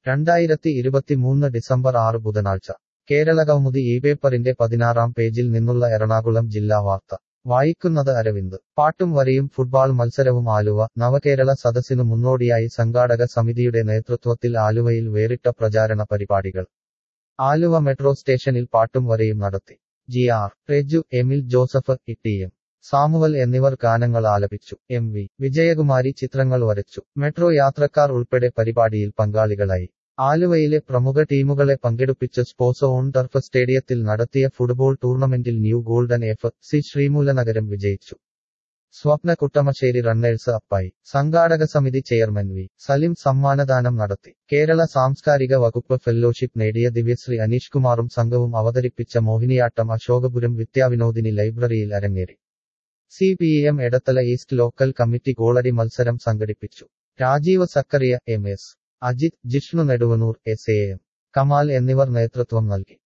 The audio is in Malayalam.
രണ്ടായിരത്തി ഇരുപത്തിമൂന്ന് ഡിസംബർ ആറ് ബുധനാഴ്ച കേരള കൗമുദി ഈ പേപ്പറിന്റെ പതിനാറാം പേജിൽ നിന്നുള്ള എറണാകുളം ജില്ലാ വാർത്ത വായിക്കുന്നത് അരവിന്ദ് പാട്ടും വരിയും ഫുട്ബാൾ മത്സരവും ആലുവ നവകേരള സദസ്സിനു മുന്നോടിയായി സംഘാടക സമിതിയുടെ നേതൃത്വത്തിൽ ആലുവയിൽ വേറിട്ട പ്രചാരണ പരിപാടികൾ ആലുവ മെട്രോ സ്റ്റേഷനിൽ പാട്ടും വരയും നടത്തി G R Reju Emil Joseph T M Samuel എന്നിവർ ഗാനങ്ങൾ ആലപിച്ചു എം വി വിജയകുമാരി ചിത്രങ്ങൾ വരച്ചു മെട്രോ യാത്രക്കാർ ഉൾപ്പെടെ പരിപാടിയിൽ പങ്കാളികളായി ആലുവയിലെ പ്രമുഖ ടീമുകളെ പങ്കെടുപ്പിച്ച് സ്പോസോ ഓൺ ടർഫ് സ്റ്റേഡിയത്തിൽ നടത്തിയ ഫുട്ബോൾ ടൂർണമെന്റിൽ new golden F C Sreemoolanagaram വിജയിച്ചു സ്വപ്ന കുട്ടമശ്ശേരി റണ്ണേഴ്സ് അപ്പായി സംഘാടക സമിതി ചെയർമാൻ വി സലിം സമ്മാനദാനം നടത്തി കേരള സാംസ്കാരിക വകുപ്പ് ഫെല്ലോഷിപ്പ് നേടിയ ദിവ്യശ്രീ അനീഷ് കുമാറും സംഘവും അവതരിപ്പിച്ച മോഹിനിയാട്ടം അശോകപുരം വിദ്യാവിനോദിനി ലൈബ്രറിയിൽ അരങ്ങേറി C P M Edathala east local committee ഗോളടി മത്സരം സംഘടിപ്പിച്ചു Rajeev Sakkariya M S Ajith Jishnu Neduvanoor S A M Kamal എന്നിവർ നേതൃത്വം നൽകി